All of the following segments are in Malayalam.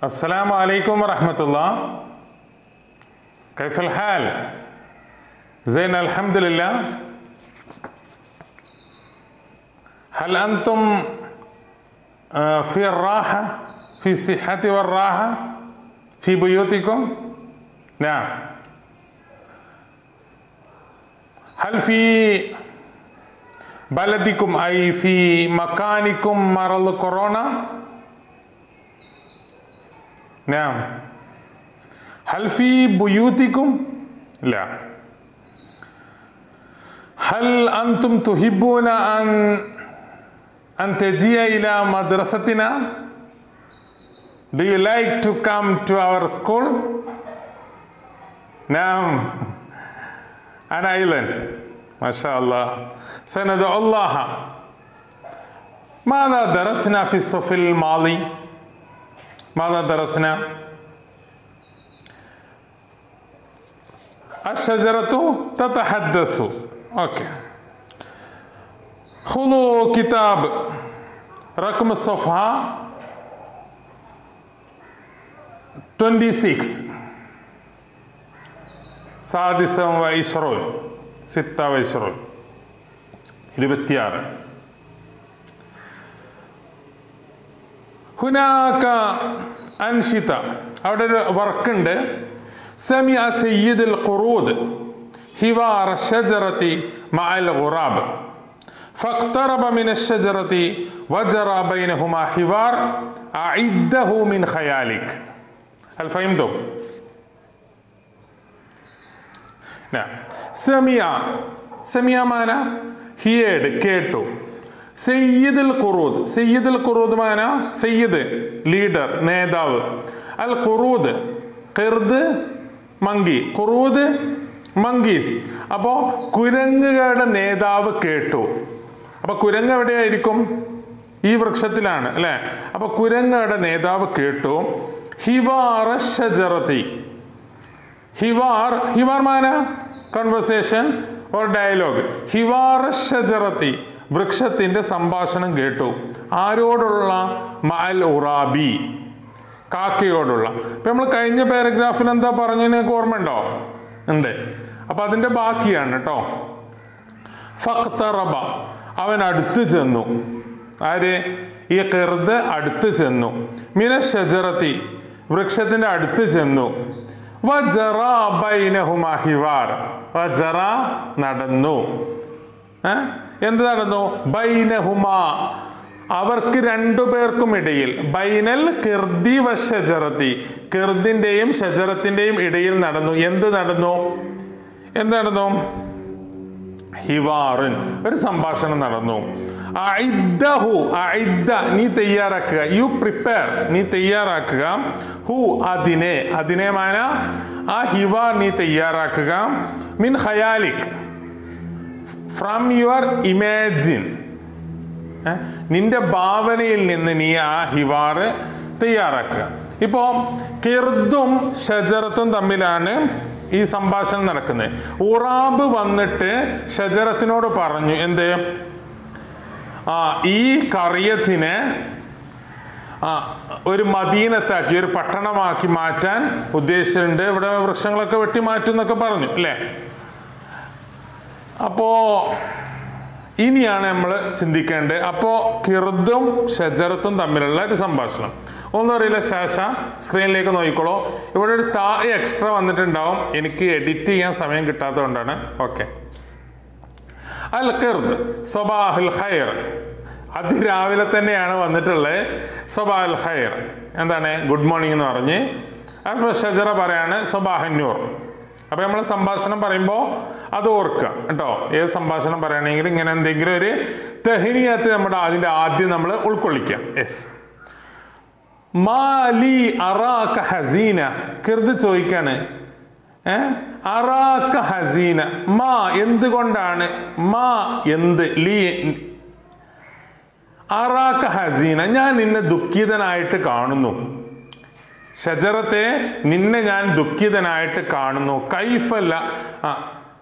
السلام عليكم ورحمة الله كيف الحال؟ زين الحمد لله هل أنتم آه، في الراحة في الصحة والراحة في بيوتكم؟ نعم هل في بلدكم أي في مكانكم مرض كورونا؟ نعم هل في بيوتكم؟ لا هل أنتم تحبون أن أن تجيء إلى مدرستنا؟ Do you like to come to our school? نعم أنا أيضا ما شاء الله سندعو الله ماذا درسنا في الصف الماضي؟ ماذا درسنا؟ الشجرة تتحدث أوكي خذوا كتاب رقم الصفحة 26 سادسا وعشرون ستة وعشرون ഇരുപത്തിയാറ് ഹുനാക്ക അൻഷിത അവിടെ ഒരു വർക്കുണ്ട് സമി അ സയ്യിദുൽ ഖുറൂദ് ഹിവാർ ഷജറത്തി മഅൽ ഖുറാബ് فاقترب من الشجرة وجرى بينهما حوار أعده من خيالك هل فهمتم؟ نعم سمع سمع മാന ഹിയേഡ് കേട്ടു സയ്യിദുൽ ഖുറൂദ് സയ്യിദുൽ ഖുറൂദ് മാന സയ്യിദ് ലീഡർ നേതാവ് അൽ ഖുറൂദ് ഖിർദ് മങ്കി ഖുറൂദ് മങ്കീസ് അപ്പോൾ കുരങ്ങുകളുടെ നേതാവ് കേട്ടു അപ്പൊ കുരങ്ങ് എവിടെയായിരിക്കും ഈ വൃക്ഷത്തിലാണ് അല്ലെ അപ്പൊ കുരങ്ങയുടെ നേതാവ് കേട്ടു ഹിവാറ ഷജറത്തി ഹിവാർ ഹിവാർ മാന കൺവെർസേഷൻ ഓർ ഡയലോഗ് ഹിവാർ ഷജറത്തി വൃക്ഷത്തിന്റെ സംഭാഷണം കേട്ടു ആരോടുള്ള മഅൽ ഉറാബി കാക്കയോടുള്ള ഇപ്പൊ നമ്മൾ കഴിഞ്ഞ പാരഗ്രാഫിൽ എന്താ പറഞ്ഞതിനൊക്കെ ഓർമ്മയുണ്ടോ ഉണ്ട് അപ്പൊ അതിന്റെ ബാക്കിയാണ് കേട്ടോ ഫഖ്തറബ അവൻ അടുത്ത് ചെന്നു ആര് ഈ കെറുത് അടുത്ത് ചെന്നു മിന ഷജറത്തി വൃക്ഷത്തിന്റെ അടുത്ത് ചെന്നു വജറ ബൈനഹുമ ഹിവാർ വജറ നടന്നു ഏ? എന്ത് നടന്നു ബൈനഹുമ അവർക്ക് രണ്ടു പേർക്കും ഇടയിൽ ബൈനൽ കിർദി വ ഷജറത്തി കിർദിന്റെയും ഷജറത്തിന്റെയും ഇടയിൽ നടന്നു എന്ത് നടന്നു എന്ത് നടന്നു ഹിവാറിൻ ഒരു സംഭാഷണം നടന്നു അഇദ്ദഹു അഇദ്ദ നീ തയ്യാറാക്കുക യു പ്രിപ്പയർ നീ തയ്യാറാക്കുക ഹു അതിനെ അതിനെ മാന ആ ഹിവാർ നീ തയ്യാറാക്കുക മിൻ ഖയാലിക് ഫ്രം യുവർ ഇമാജിൻ നിന്റെ ഭാവനയിൽ നിന്ന് നീ ആ ഹിവാറ് തയ്യാറാക്കുക ഇപ്പോ കിർദും ഷജറത്തും തമ്മിലാണ് ഈ സംഭാഷണം നടക്കുന്നത് ഉറാബ് വന്നിട്ട് ഷജറത്തിനോട് പറഞ്ഞു എന്ത് ആ ഈ കറിയത്തിനെ ആ ഒരു മദീനത്താക്കി ഒരു പട്ടണമാക്കി മാറ്റാൻ ഉദ്ദേശിച്ചിട്ടുണ്ട് ഇവിടെ വൃക്ഷങ്ങളൊക്കെ വെട്ടി മാറ്റും എന്നൊക്കെ പറഞ്ഞു അല്ലേ അപ്പോ ഇനിയാണ് നമ്മൾ ചിന്തിക്കേണ്ടത് അപ്പോൾ കിർദും ഷജറത്തും തമ്മിലുള്ള ഒരു സംഭാഷണം ഒന്നും അറിയില്ല ശേഷ സ്ക്രീനിലേക്ക് നോക്കിക്കോളൂ ഇവിടെ ഒരു താ എക്സ്ട്രാ വന്നിട്ടുണ്ടാവും എനിക്ക് എഡിറ്റ് ചെയ്യാൻ സമയം കിട്ടാത്തതുകൊണ്ടാണ് ഓക്കെ അൽ കിർദ് സൊബാഹുൽ ഖൈർ അതിരാവിലെ തന്നെയാണ് വന്നിട്ടുള്ളത് സൊബാഹുൽ ഖൈർ എന്താണ് ഗുഡ് മോർണിംഗ് എന്ന് പറഞ്ഞ് അപ്പോൾ ഷജറ പറയാണ് സൊബാഹന്നൂർ അപ്പൊ നമ്മൾ സംഭാഷണം പറയുമ്പോൾ അത് ഓർക്കുക കേട്ടോ ഏത് സംഭാഷണം പറയുകയാണെങ്കിൽ ഇങ്ങനെ എന്തെങ്കിലും ഒരു തെഹിനിയത്ത് നമ്മുടെ അതിന്റെ ആദ്യം നമ്മൾ ഉൾക്കൊള്ളിക്കുക യെസ് മാലി അറാക്ക ഹസീന കൃത് ചോദിക്കാണ് ഏ അറാക്ക ഹസീന മാ എന്തുകൊണ്ടാണ് മാ എന്ത് ലീ അറാക്ക ഹസീന ഞാൻ നിന്നെ ദുഃഖിതനായിട്ട് കാണുന്നു ഷജറത്തെ നിന്നെ ഞാൻ ദുഃഖിതനായിട്ട് കാണുന്നു കൈഫല്ല ആ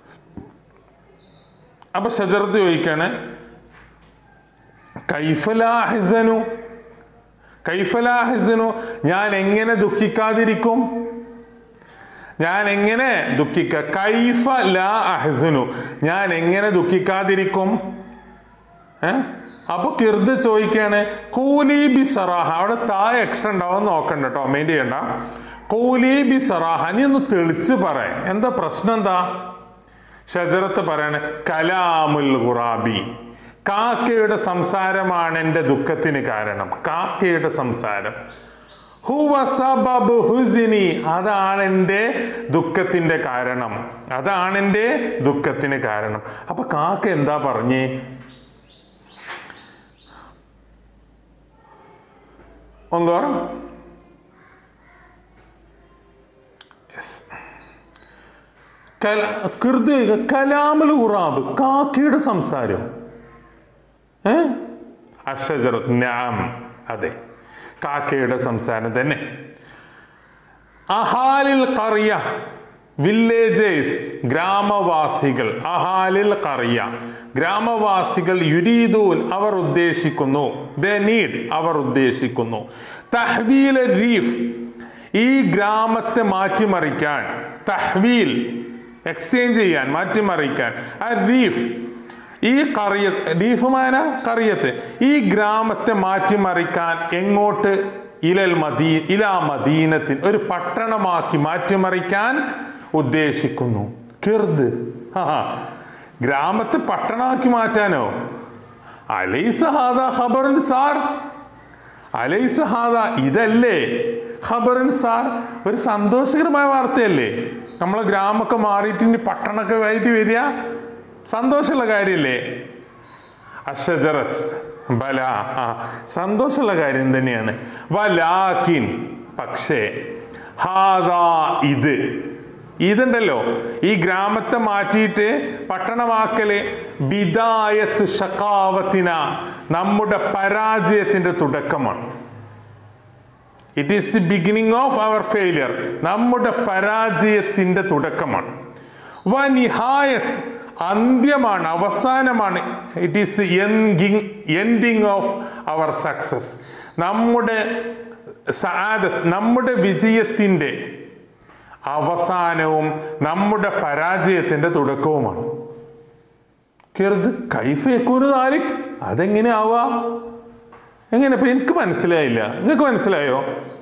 അപ്പൊ ഷജറത്ത് ചോദിക്കാണ് കൈഫലാഹിസനു കൈഫലാഹിസിനു ഞാൻ എങ്ങനെ ദുഃഖിക്കാതിരിക്കും ഞാൻ എങ്ങനെ ദുഃഖിക്ക കൈഫ ലാ അഹ്സുനു ഞാൻ എങ്ങനെ ദുഃഖിക്കാതിരിക്കും ഏ അപ്പൊ കിർദ് ചോദിക്കാണ് കൂലി ബി സറാഹ അവിടെ താ എക്സ്ട്രാ ഉണ്ടാവും നോക്കണ്ട കേട്ടോ മെയിൻ ചെയ്യണ്ട കൂലി ബി സറാഹ നീ ഒന്ന് തെളിച്ച് പറ എന്താ പ്രശ്നം എന്താ ഷജറത്ത് പറയാണ് കലാമുൽ ഖുറാബി കാക്കയുടെ സംസാരമാണ് എൻ്റെ ദുഃഖത്തിന് കാരണം കാക്കയുടെ സംസാരം ഹുവ സബബ് ഹുസിനി അതാണ് എൻ്റെ ദുഃഖത്തിന്റെ കാരണം അതാണ് എൻ്റെ ദുഃഖത്തിന് കാരണം അപ്പൊ കാക്ക എന്താ പറഞ്ഞേ ഒന്ന് പറ Yes. കല കൃത് കലാമൽ ഉറാബ് കാക്കയുടെ സംസാരം ഏ അഷജറത്ത് നാം അതെ കാക്കയുടെ സംസാരം തന്നെ അഹാലിൽ കറിയ വില്ലേജേഴ്സ് ഗ്രാമവാസികൾ അഹാലിൽ കറിയ ഗ്രാമവാസികൾ യുരീദൂൻ അവർ ഉദ്ദേശിക്കുന്നു ദ നീഡ് അവർ ഉദ്ദേശിക്കുന്നു തഹ്വീൽ റീഫ് ഈ ഗ്രാമത്തെ മാറ്റിമറിക്കാൻ തഹ്വീൽ എക്സ്ചേഞ്ച് ചെയ്യാൻ മാറ്റിമറിക്കാൻ ആ റീഫ് ഈ കറിയ റീഫുമാന കറിയത്ത് ഈ ഗ്രാമത്തെ മാറ്റിമറിക്കാൻ എങ്ങോട്ട് ഇലൽ മദീ ഇലാ മദീനത്തിന് ഒരു പട്ടണമാക്കി മാറ്റിമറിക്കാൻ ഉദ്ദേശിക്കുന്നു കിർദ് ആ ഗ്രാമത്തെ പട്ടണമാക്കി മാറ്റാനോ അലൈസ ഹാദ ഖബറുൻ സാർ അലൈസ ഹാദ ഇതല്ലേ ഖബറുൻ സാർ ഒരു സന്തോഷകരമായ വാർത്തയല്ലേ നമ്മളെ ഗ്രാമമൊക്കെ മാറിയിട്ട് ഇനി പട്ടണമൊക്കെ ആയിട്ട് വരിക സന്തോഷമുള്ള കാര്യമല്ലേ അഷജറത്ത് ബല ആ സന്തോഷമുള്ള കാര്യം തന്നെയാണ് വലാക്കിൻ പക്ഷേ ഹാദാ ഇത് ഇതുണ്ടല്ലോ ഈ ഗ്രാമത്തെ മാറ്റിയിട്ട് പട്ടണമാക്കല് ബിദായത്തു ഷക്കാവത്തിന നമ്മുടെ പരാജയത്തിന്റെ തുടക്കമാണ് it is the beginning of our failure നമ്മുടെ പരാജയത്തിന്റെ തുടക്കമാണ് വനിഹായത്ത് അന്ത്യമാണ് അവസാനമാണ് it is the ending ending of our success നമ്മുടെ സാദത്ത് നമ്മുടെ വിജയത്തിൻ്റെ അവസാനവും നമ്മുടെ പരാജയത്തിന്റെ തുടക്കവുമാണ് കെറുത് കൈഫേക്കൂന് താലിക് അതെങ്ങനെ ആവാ എങ്ങനെ ഇപ്പൊ എനിക്ക് മനസ്സിലായില്ല നിങ്ങൾക്ക് മനസ്സിലായോ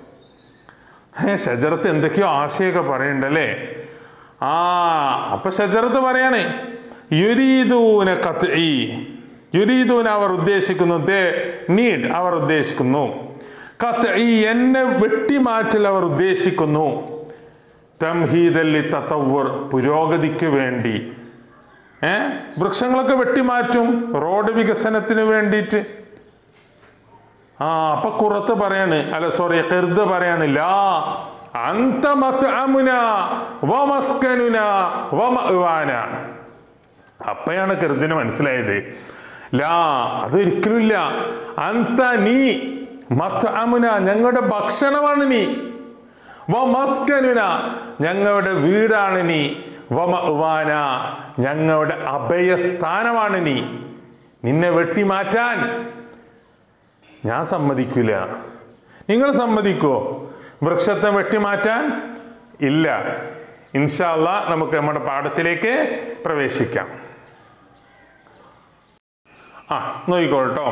ഏ ഷജറത്ത് എന്തൊക്കെയോ ആശയൊക്കെ പറയണ്ടല്ലേ ആ അപ്പൊ ഷജറത്ത് പറയാണ് യുരീദൂന കത്ത് ഈ യുരീദൂന അവർ ഉദ്ദേശിക്കുന്നു ദേ നീഡ് അവർ ഉദ്ദേശിക്കുന്നു കത്ത് ഈ എന്നെ വെട്ടിമാറ്റൽ അവർ ഉദ്ദേശിക്കുന്നു തംഹീദല്ലി തത്തവർ പുരോഗതിക്ക് വേണ്ടി ഏ വൃക്ഷങ്ങളൊക്കെ വെട്ടിമാറ്റും റോഡ് വികസനത്തിന് വേണ്ടിയിട്ട് ആ അപ്പൊ കുറത്ത് പറയാണ് അല്ല സോറി കെറുത് പറയാണ് ലാ അന്ത മത്അമുന വമസ്കനുന വമഅ്വാന അപ്പയാണ് കെറുതിന് മനസ്സിലായത് ലാ അതൊരിക്കലുമില്ല അന്ത നീ മത്അമുന ഞങ്ങളുടെ ഭക്ഷണമാണ് നീ വമസ്കനുന ഞങ്ങളുടെ വീടാണ് നീ വമഅ്വാന ഞങ്ങളുടെ അഭയസ്ഥാനമാണ് നീ നിന്നെ വെട്ടിമാറ്റാൻ ഞാൻ സമ്മതിക്കില്ല നിങ്ങൾ സമ്മതിക്കുമോ വൃക്ഷത്തെ വെട്ടിമാറ്റാൻ ഇല്ല ഇൻഷാല്ല നമുക്ക് നമ്മുടെ പാഠത്തിലേക്ക് പ്രവേശിക്കാം ആ നോക്കിക്കോട്ടോ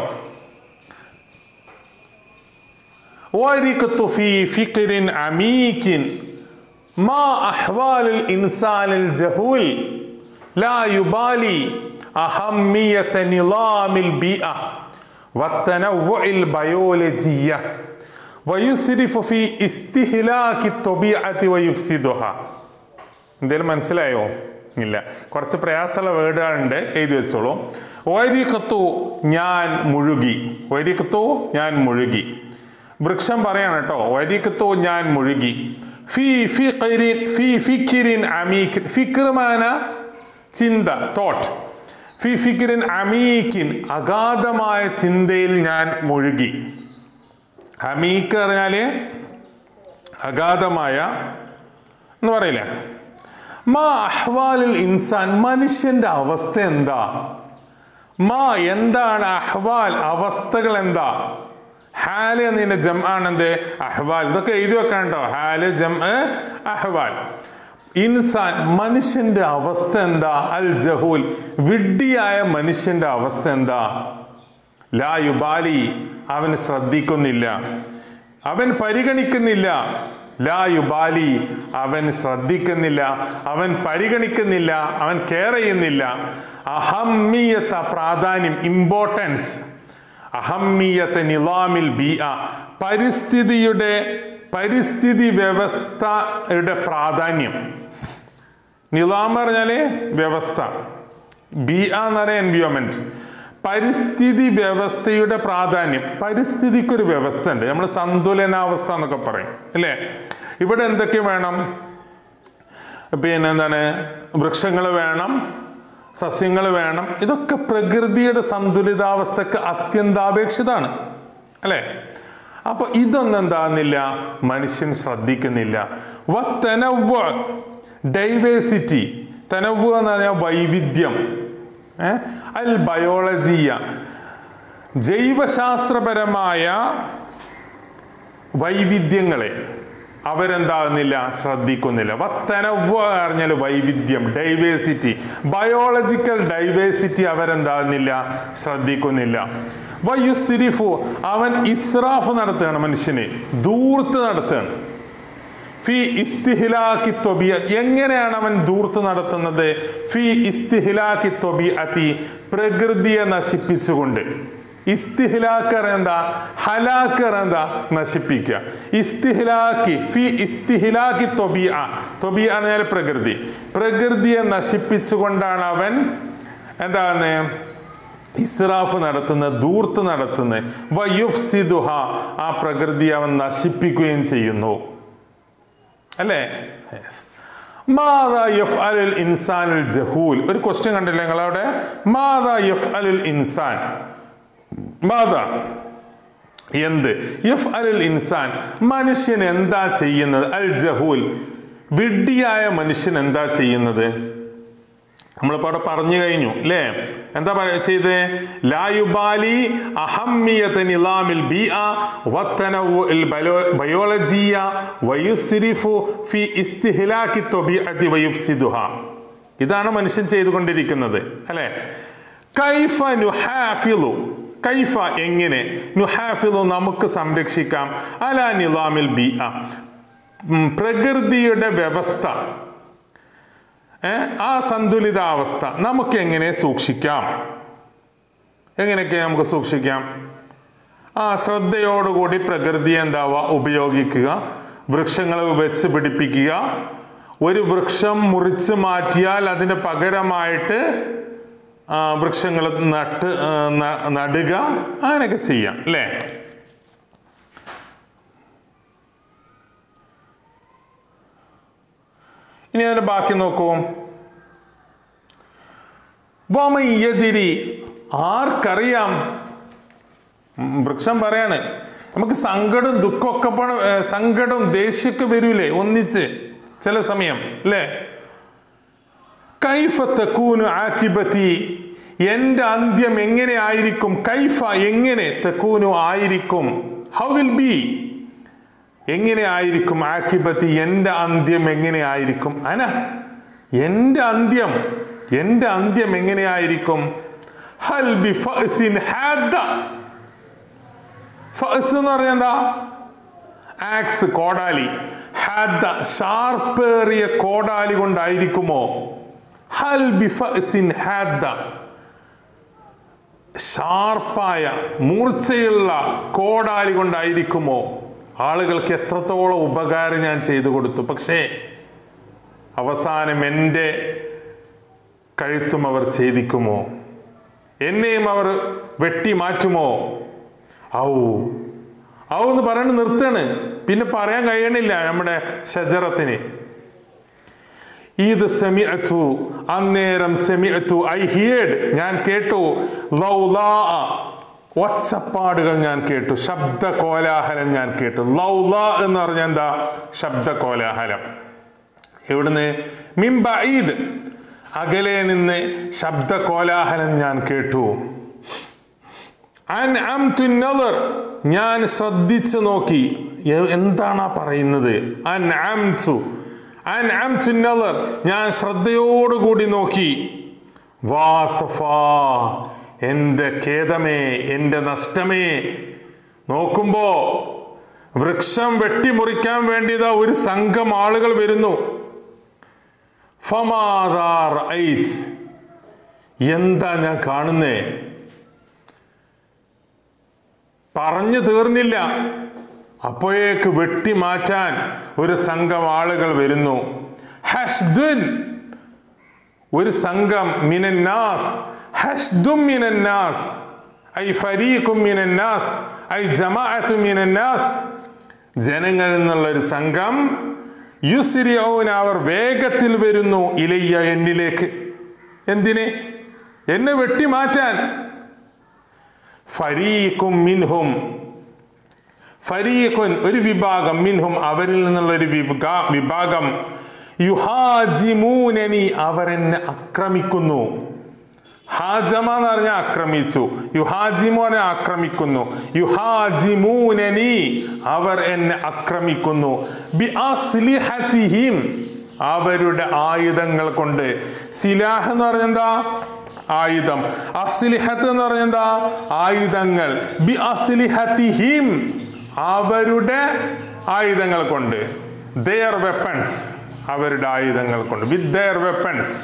ورقت في فكر عميق ما أحوال الإنسان الجهول لا يبالي أهمية نظام البيئة والتنوع البيولوجية ويسرف في استهلاك الطبيعة ويفسدها എന്തേലും മനസ്സിലായോ ഇല്ല കുറച്ച് പ്രയാസമുള്ള വേർഡുകളുണ്ട് എഴുതി വെച്ചോളൂ വൈരിക്കത്തു ഞാൻ മുഴുകി വൈരിക്കത്തു ഞാൻ മുഴുകി വൃക്ഷം പറയാണ് കേട്ടോ വൈരിക്കത്തു ഞാൻ മുഴുകി ഫി ഫിഖിരിൻ ഫി ഫിഖിരിൻ അമീഖിൻ ഫിക്രമാന ചിന്ത തോട്ട് ഫി ഫിക്കിരിൻ അമീക്കിൻ അഗാധമായ ചിന്തയിൽ ഞാൻ മുഴുകി അമീക്ക് പറഞ്ഞാല് അഗാധമായ എന്ന് പറയില്ലേ മാ അഹ്വാലിൽ ഇൻസാൻ മനുഷ്യന്റെ അവസ്ഥ എന്താ മാ എന്താണ് അഹ്വാൽ അവസ്ഥകൾ എന്താ ഹാല് എന്നതിന്റെ ജം ആണെന്ത് അഹ്വാൽ ഇതൊക്കെ എഴുതി വെക്കാൻ കേട്ടോ ഹാല് ജം അഹ്വാൽ ഇൻസാൻ മനുഷ്യന്റെ അവസ്ഥ എന്താ അൽ ജഹൂൽ വിഡ്ഢിയായ മനുഷ്യന്റെ അവസ്ഥ എന്താ ലാ യുബാലി അവൻ ശ്രദ്ധിക്കുന്നില്ല അവൻ പരിഗണിക്കുന്നില്ല ലാ യുബാലി അവൻ ശ്രദ്ധിക്കുന്നില്ല അവൻ പരിഗണിക്കുന്നില്ല അവൻ കെയർ ചെയ്യുന്നില്ല അഹമ്മീയത്ത പ്രാധാന്യം ഇമ്പോർട്ടൻസ് അഹമ്മീയത്തെ നിലാമിൽ ബി പരിസ്ഥിതിയുടെ പരിസ്ഥിതി വ്യവസ്ഥയുടെ പ്രാധാന്യം നിലാം പറഞ്ഞാല് വ്യവസ്ഥ ബി എന്ന് പറയാൻ എൻവിയോൺമെന്റ് പരിസ്ഥിതി വ്യവസ്ഥയുടെ പ്രാധാന്യം പരിസ്ഥിതിക്കൊരു വ്യവസ്ഥ ഉണ്ട് നമ്മൾ സന്തുലനാവസ്ഥ എന്നൊക്കെ പറയും അല്ലേ ഇവിടെ എന്തൊക്കെ വേണം പിന്നെ എന്താണ് വൃക്ഷങ്ങൾ വേണം സസ്യങ്ങൾ വേണം ഇതൊക്കെ പ്രകൃതിയുടെ സന്തുലിതാവസ്ഥക്ക് അത്യന്താപേക്ഷിതാണ് അല്ലേ അപ്പൊ ഇതൊന്നും എന്താകുന്നില്ല മനുഷ്യൻ ശ്രദ്ധിക്കുന്നില്ല വത്തനവ്വ ഡൈവേഴ്സിറ്റി തനവ്വ എന്ന് പറഞ്ഞാൽ വൈവിധ്യം ഏ? അൽ ബയോളജിയ ജൈവശാസ്ത്രപരമായ വൈവിധ്യങ്ങളെ അവരെന്താകുന്നില്ല ശ്രദ്ധിക്കുന്നില്ല വത്തനവ്വ പറഞ്ഞാൽ വൈവിധ്യം ഡൈവേഴ്സിറ്റി ബയോളജിക്കൽ ഡൈവേഴ്സിറ്റി അവരെന്താകുന്നില്ല ശ്രദ്ധിക്കുന്നില്ല വയുസിരിഫു അവൻ ഇസ്രാഫ് നടത്തുകയാണ് മനുഷ്യനെ ദൂർത്ത് നടത്തുകയാണ് ഫി ഇസ്തിഹിലാക്കി ത്വബിയ എങ്ങനെയാണ് അവൻ ദൂർത്ത് നടത്തുന്നത് ഫി ഇസ്തിഹിലാക്കി ത്വബിഅത്തി പ്രകൃതിയെ നശിപ്പിച്ചുകൊണ്ട് ഇസ്തിഹിലാക്കർ എന്താ ഹലാക്കർ എന്താ നശിപ്പിക്കുക ഇസ്തിഹിലാക്കി ഫി ഇസ്തിഹിലാക്കി ത്വബിയ ത്വബിയ പറഞ്ഞാൽ പ്രകൃതി പ്രകൃതിയെ നശിപ്പിച്ചുകൊണ്ടാണ് അവൻ എന്താണ് ഇസ്രാഫ് നടത്തുന്ന ദൂർത്ത് നടത്തുന്ന വയുഫ്സിദുഹ ആ പ്രകൃതി അവൻ നശിപ്പിക്കുകയും ചെയ്യുന്നു അല്ലേ Yes. മാതാ യഫ് അലുൽ ഇൻസാനുൽ ജഹൂൽ ഒരു ക്വസ്റ്റ്യൻ കണ്ടില്ലേ നിങ്ങളവിടെ മാതാ യഫ് അലുൽ ഇൻസാൻ മാതാ എന്ത് യഫ് അലുൽ ഇൻസാൻ മനുഷ്യൻ എന്താ ചെയ്യുന്നത് അൽ ജഹൂൽ വിഡ്ഢിയായ മനുഷ്യൻ എന്താ ചെയ്യുന്നത് നമ്മളിപ്പോ അവിടെ പറഞ്ഞു കഴിഞ്ഞു അല്ലേ എന്താ പറയാ ചെയ്ത് ലായുബാലി അഹമ്മിയത്ത് നിലാമിൽ ബി ബയോളജിയ വയുസിരിഫു ഫി ഇസ്തിഹിലാക്കി ത്വബിഅത്തി വയുഫ്സിദുഹ ഇതാണ് മനുഷ്യൻ ചെയ്തുകൊണ്ടിരിക്കുന്നത് അല്ലെ കൈഫ നുഹാഫിലു കൈഫ എങ്ങനെ നുഹാഫിലു നമുക്ക് സംരക്ഷിക്കാം അല നിലാമിൽ ബി പ്രകൃതിയുടെ വ്യവസ്ഥ ഏ, ആ സന്തുലിതാവസ്ഥ നമുക്ക് എങ്ങനെ സൂക്ഷിക്കാം എങ്ങനെയൊക്കെ നമുക്ക് സൂക്ഷിക്കാം ആ ശ്രദ്ധയോടുകൂടി പ്രകൃതിയെ എന്താവുക ഉപയോഗിക്കുക വൃക്ഷങ്ങൾ വെച്ച് പിടിപ്പിക്കുക ഒരു വൃക്ഷം മുറിച്ച് മാറ്റിയാൽ അതിന് പകരമായിട്ട് ആ, വൃക്ഷങ്ങൾ നട്ട് ആ, ന- നടുക അങ്ങനെയൊക്കെ ചെയ്യാം അല്ലേ ഇനി അതിന്റെ ബാക്കി നോക്കൂ വമയ്യതിരി ആർക്കറിയാം ഉം, വൃക്ഷം പറയാണ് നമുക്ക് സങ്കടം ദുഃഖമൊക്കെ പണ- ഏ, സങ്കടം ദേഷ്യമൊക്കെ വരൂലേ ഒന്നിച്ച് ചില സമയം അല്ലേ കൈഫ തക്കൂനു ആക്കിബത്തി എന്റെ അന്ത്യം എങ്ങനെ ആയിരിക്കും കൈഫ എങ്ങനെ തക്കൂനു ആയിരിക്കും ഹൗ വിൽ ബി എങ്ങനെ ആയിരിക്കും ആക്കിബത്തി എന്റെ അന്ത്യം എങ്ങനെ ആയിരിക്കും അന എന്റെ അന്ത്യം എന്റെ അന്ത്യം എങ്ങനെയായിരിക്കും ഹൽ ബി ഫഅസിൻ ഹാദ ഫഅസ് എന്ന് പറഞ്ഞാൽ എന്താ ആക്സ് കോടാലി ഹാദ ഷാർപ്പേറിയ കോടാലി കൊണ്ടായിരിക്കുമോ ഹൽ ബി ഫഅസിൻ ഹാദ ഷാർപ്പായ മൂർച്ചയുള്ള കോടാലി കൊണ്ടായിരിക്കുമോ ആളുകൾക്ക് എത്രത്തോളം ഉപകാരം ഞാൻ ചെയ്തു കൊടുത്തു പക്ഷേ അവസാനം എൻ്റെ കഴുത്തും അവർ ഛേദിക്കുമോ എന്നെയും അവർ വെട്ടി മാറ്റുമോ ഔ ഔ എന്ന് പറയുന്നത് നിർത്തണ് പിന്നെ പറയാൻ കഴിയണില്ല നമ്മുടെ ഷജറത്തിന് ഇത് സെമിഅത്തു അന്നേരം സെമിഅത്തു ഐ ഹിയേഡ് ഞാൻ കേട്ടു ലൗലാ ഒച്ചപ്പാടുകൾ ഞാൻ കേട്ടു ശബ്ദ കോലാഹലം ഞാൻ കേട്ടു ലൗലാ എന്ന് പറഞ്ഞാൽ എന്താ ശബ്ദ കോലാഹലം ഇവിടുന്ന് മിംബീദ് അകലെ നിന്ന് ശബ്ദ കോലാഹലം ഞാൻ കേട്ടു അൻഅംതു നദർ ഞാൻ ശ്രദ്ധിച്ചു നോക്കി എ- എന്താണ് ആ പറയുന്നത് അൻഅംതു അൻഅംതു നദർ ഞാൻ ശ്രദ്ധയോടുകൂടി നോക്കി വാസഫാ എൻ്റെ ഖേദമേ എൻ്റെ നഷ്ടമേ നോക്കുമ്പോ വൃക്ഷം വെട്ടിമുറിക്കാൻ വേണ്ടിയതാ ഒരു സംഘം ആളുകൾ വരുന്നു ഫമാദാർ ഐറ്റ് എന്താ ഞാൻ കാണുന്നേ പറഞ്ഞു തീർന്നില്ല അപ്പോഴേക്ക് വെട്ടിമാറ്റാൻ ഒരു സംഘം ആളുകൾ വരുന്നു ഹഷ്ദുൻ ഒരു സംഘം മിനന്നാസ് ഹഷ്ദും മിനന്നാസ് ഐ ഫരീഖും മിനന്നാസ് ഐ ജമാഅത്തു മിനന്നാസ് ജനങ്ങളിൽ നിന്നുള്ള ഒരു സംഘം യുസിരിയൗൻ അവർ വേഗത്തിൽ വരുന്നു ഇലയ്യ എന്നിലേക്ക് എന്തിന് എന്നെ വെട്ടിമാറ്റാൻ ഫരീഖും മിൻഹും ഫരീഖുൻ ഒരു വിഭാഗം മിൻഹും അവരിൽ നിന്നുള്ള ഒരു വിഭാ- വിഭാഗം യുഹാജിമൂനനി അവർ എന്നെ ആക്രമിക്കുന്നു ഹാജമ എന്ന് പറഞ്ഞാൽ ആക്രമിച്ചു യുഹാജിമു പറഞ്ഞാൽ ആക്രമിക്കുന്നു യുഹാജിമൂനനി അവർ എന്നെ ആക്രമിക്കുന്നു ബി അസ്ലിഹതിഹിം അവരുടെ ആയുധങ്ങൾ കൊണ്ട് സിലാഹ് എന്ന് പറഞ്ഞാൽ എന്താ ആയുധം അസ്ലിഹത്ത് എന്ന് പറഞ്ഞാൽ എന്താ ആയുധങ്ങൾ ബി അസ്ലിഹതിഹിം അവരുടെ ആയുധങ്ങൾ കൊണ്ട് ദെയർ വെപ്പൺസ് അവരുടെ ആയുധങ്ങൾ കൊണ്ട് വിത്ത് ദെയർ വെപ്പൺസ്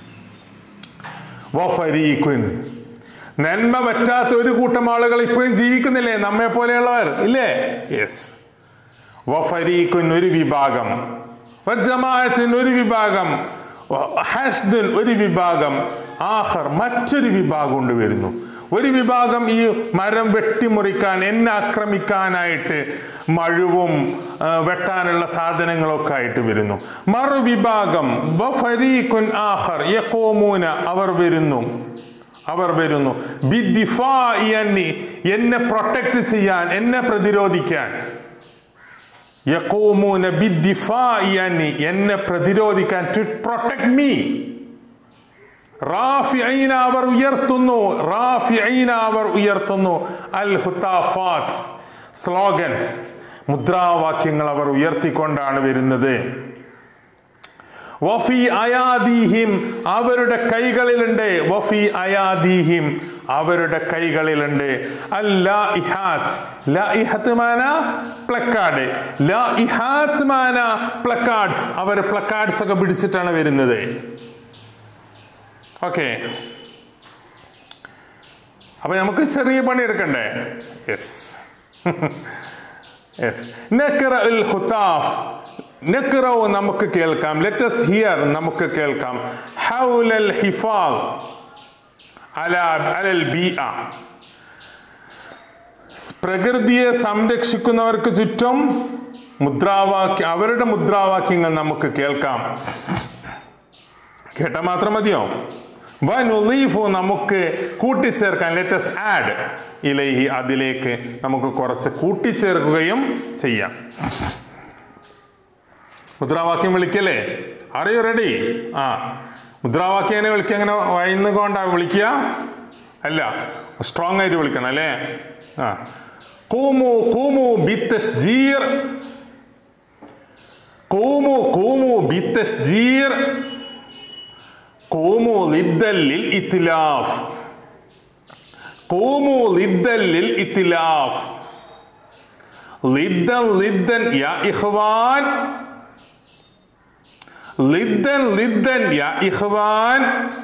വഫരീഖുൻ നന്മ പറ്റാത്ത ഒരു കൂട്ടം ആളുകൾ ഇപ്പോഴും ജീവിക്കുന്നില്ലേ നമ്മെ പോലെയുള്ളവർ ഇല്ലേ യെസ് വഫരീഖുൻ ഒരു വിഭാഗം വജമാഅത്തിൻ ഒരു വിഭാഗം വ- ഹസ്ദുൻ ഒരു വിഭാഗം ആഹർ മറ്റൊരു വിഭാഗം കൊണ്ട് വരുന്നു ഒരു വിഭാഗം ഈ മരം വെട്ടിമുറിക്കാൻ എന്നെ ആക്രമിക്കാനായിട്ട് മഴുവും ആ, വെട്ടാനുള്ള സാധനങ്ങളൊക്കെ ആയിട്ട് വരുന്നു മറുവിഭാഗം വഫരീഖുൻ ആഹർ യഖൂമൂന അവർ വരുന്നു അവർ വരുന്നു ബിദ്ദിഫാഇ അന്നി എന്നെ പ്രൊട്ടക്ട് ചെയ്യാൻ എന്നെ പ്രതിരോധിക്കാൻ യഖൂമൂന ബിദ്ദിഫാഇ അന്നി എന്നെ പ്രതിരോധിക്കാൻ ടു പ്രൊട്ടക്ട് മീ റാഫിഐന അവർ ഉയർത്തുന്നു റാഫിഐന അവർ ഉയർത്തുന്നു അൽ ഹുത്താഫാത്ത് സ്ലോഗൻസ് മുദ്രാവാക്യങ്ങൾ അവർ ഉയർത്തിക്കൊണ്ടാണ് വരുന്നത് വഫി അയാദീഹിം അവരുടെ കൈകളിലുണ്ട് വഫി അയാദീഹിം അവരുടെ കൈകളിലുണ്ട് അല്ലാ ഇഹാത്ത് ലാ ഇഹത്ത് മാന പ്ലക്കാർഡ് ലാ ഇഹാത്ത് മാന പ്ലക്കാർഡ്സ് അവർ പ്ലക്കാർഡ്സ് ഒക്കെ പിടിച്ചിട്ടാണ് വരുന്നത് ഓക്കെ അപ്പൊ നമുക്ക് ചെറിയ പണി എടുക്കണ്ടേ യെസ് യെസ് നക്ര ഉൽ ഹുത്താഫ് നക്റവ് നമുക്ക് കേൾക്കാം ലെറ്റസ് ഹിയർ നമുക്ക് കേൾക്കാം ഹൗലൽ ഹിഫാൽ അല അലൽ ബി പ്രകൃതിയെ സംരക്ഷിക്കുന്നവർക്ക് ചുറ്റും മുദ്രാവാക്യ അവരുടെ മുദ്രാവാക്യങ്ങൾ നമുക്ക് കേൾക്കാം കേട്ടാൽ മാത്രം മതിയോ വനുലീഫു നമുക്ക് കൂട്ടിച്ചേർക്കാൻ ലെറ്റസ് ആഡ് ഇലൈഹി അതിലേക്ക് നമുക്ക് കുറച്ച് കൂട്ടിച്ചേർക്കുകയും ചെയ്യാം മുദ്രാവാക്യം വിളിക്കല്ലേ അറിയോ റെഡി ആ മുദ്രാവാക്യം എങ്ങനെ വിളിക്കുക അങ്ങനെ വയന്ന് കൊണ്ടാ വിളിക്കുക അല്ല സ്ട്രോങ് ആയിട്ട് വിളിക്കണം അല്ലേ ആ കൂമു കൂമു ബിത്തസ് ജീർ കൂമു കൂമു ബിത്തസ് ജീർ قوموا ضدا للإتلاف قوموا ضدا للإتلاف ضدا ضدا يا إخوان ضدا ضدا يا إخوان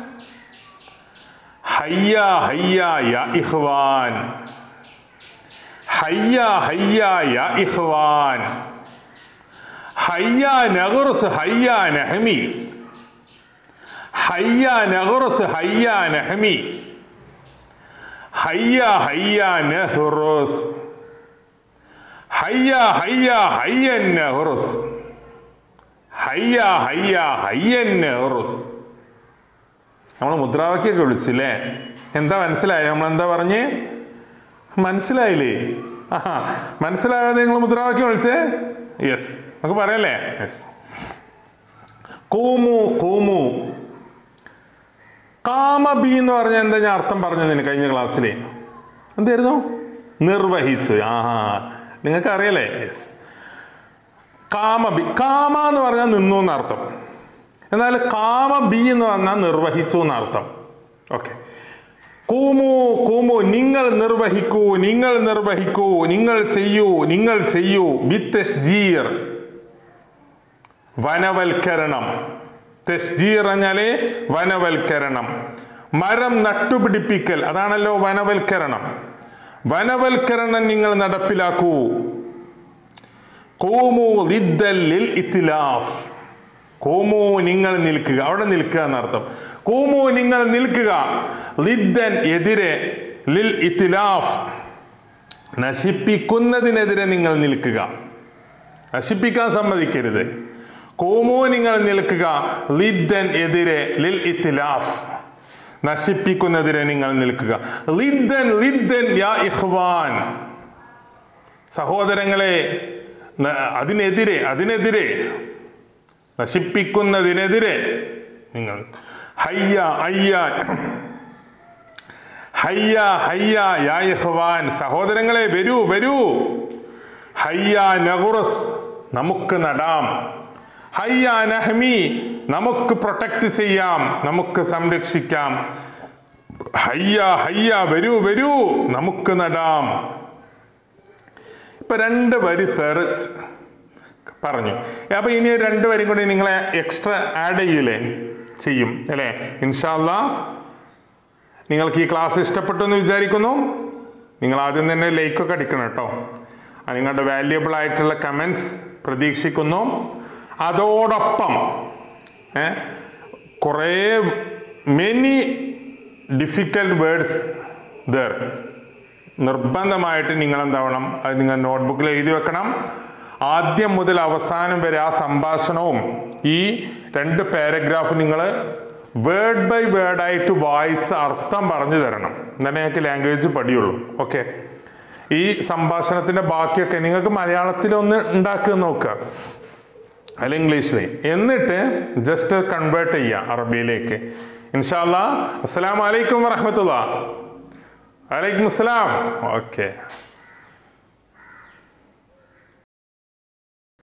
هيا هيا يا إخوان هيا هيا يا إخوان هيا نغرس هيا نحمي هيا نغرس هيا نحمي هيا هيا نهرس هيا هيا هيا نهرس هيا هيا هيا نهرس നമ്മൾ മുദ്രാവാക്യമൊക്കെ വിളിച്ചില്ലേ എന്താ മനസ്സിലായോ നമ്മൾ എന്താ പറഞ്ഞേ മനസ്സിലായില്ലേ ആ മനസ്സിലാകാതെ നിങ്ങൾ മുദ്രാവാക്യം വിളിച്ചേ യെസ് നമുക്ക് പറയല്ലേ യെസ് കൂമു കൂമു കാമ ബി എന്ന് പറഞ്ഞ എന്താ ഞാൻ അർത്ഥം പറഞ്ഞതിന് കഴിഞ്ഞ ക്ലാസ്സിൽ എന്തായിരുന്നു നിർവഹിച്ചു ആ നിങ്ങൾക്ക് അറിയല്ലേ യെസ് കാമബി കാമ എന്ന് പറഞ്ഞാൽ നിന്നു എന്നർത്ഥം എന്നാൽ കാമബി എന്ന് പറഞ്ഞാൽ നിർവഹിച്ചു എന്നർത്ഥം ഓക്കെ കൂമു കൂമു നിങ്ങൾ നിർവഹിക്കൂ നിങ്ങൾ നിർവഹിക്കൂ നിങ്ങൾ ചെയ്യൂ നിങ്ങൾ ചെയ്യൂ ബിത്തസ്ജീർ വനവൽക്കരണം തെസ്ജീർ പറഞ്ഞാല് വനവൽക്കരണം മരം നട്ടുപിടിപ്പിക്കൽ അതാണല്ലോ വനവൽക്കരണം വനവൽക്കരണം നിങ്ങൾ നടപ്പിലാക്കൂ കോമു ലിദ്ദൽ ലിൽ ഇത്തിലാഫ് കോമു നിങ്ങൾ നിൽക്കുക അവിടെ നിൽക്കുക എന്നർത്ഥം കോമു നിങ്ങൾ നിൽക്കുക ലിദ്ദൻ എതിരെ ലിൽ ഇത്തിലാഫ് നശിപ്പിക്കുന്നതിനെതിരെ നിങ്ങൾ നിൽക്കുക നശിപ്പിക്കാൻ സമ്മതിക്കരുത് കോമോ നിങ്ങൾ നിൽക്കുക ലിദ്ദൻ എതിരെ ലിൽ ഇത്തിലാഫ് നശിപ്പിക്കുന്നതിനെ നിങ്ങൾ നിൽക്കുക ലിദ്ദൻ ലിദ്ദൻ യാ ഇഹ്വാൻ സഹോദരങ്ങളെ ന- അതിനെതിരെ അതിനെതിരെ നശിപ്പിക്കുന്നതിനെതിരെ നിങ്ങൾ ഹയ്യ അയ്യ ഹയ്യ ഹയ്യ യാ ഇഹ്വാൻ സഹോദരങ്ങളെ വരൂ വരൂ ഹയ്യ നഗുറസ് നമുക്ക് നടാം ഹയ്യ നഹ്മി നമുക്ക് പ്രൊട്ടക്ട് ചെയ്യാം നമുക്ക് സംരക്ഷിക്കാം ഹയ്യ ഹയ്യ വരൂ വരൂ നമുക്ക് നടാം ഇപ്പൊ രണ്ട് വരി സാർ പറഞ്ഞു അപ്പൊ ഇനി രണ്ട് വരി കൂടി നിങ്ങളെ എക്സ്ട്രാ ആഡ് ചെയ്യൂലേ ചെയ്യും അല്ലേ ഇൻഷാല്ല നിങ്ങൾക്ക് ഈ ക്ലാസ് ഇഷ്ടപ്പെട്ടു എന്ന് വിചാരിക്കുന്നു നിങ്ങൾ ആദ്യം തന്നെ ലൈക്കൊക്കെ അടിക്കണം കേട്ടോ ആ നിങ്ങളുടെ വാല്യുബിൾ ആയിട്ടുള്ള കമൻസ് പ്രതീക്ഷിക്കുന്നു അതോടൊപ്പം ഏ, കുറേ മെനി ഡിഫിക്കൽട്ട് വേർഡ്സ് ദർ നിർബന്ധമായിട്ട് നിങ്ങൾ എന്താവണം അത് നിങ്ങൾ നോട്ട്ബുക്കിൽ എഴുതി വെക്കണം ആദ്യം മുതൽ അവസാനം വരെ ആ സംഭാഷണവും ഈ രണ്ട് പാരഗ്രാഫ് നിങ്ങൾ വേർഡ് ബൈ വേർഡ് ആയിട്ട് വായിച്ച് അർത്ഥം പറഞ്ഞു തരണം എന്നാലേ ഞങ്ങൾക്ക് ലാംഗ്വേജ് പഠിയുള്ളൂ ഓക്കെ ഈ സംഭാഷണത്തിന്റെ ബാക്കിയൊക്കെ നിങ്ങൾക്ക് മലയാളത്തിലൊന്ന് ഉണ്ടാക്കുക നോക്കുക അല്ല ഇംഗ്ലീഷിൽ എന്നിട്ട് ജസ്റ്റ് കൺവേർട്ട് ചെയ്യുക അറബിയിലേക്ക് ഇൻഷാല്ലാ അസ്സലാമു അലൈക്കും വറഹമത്തുള്ള വലൈക്കും അസ്സലാം ഓക്കെ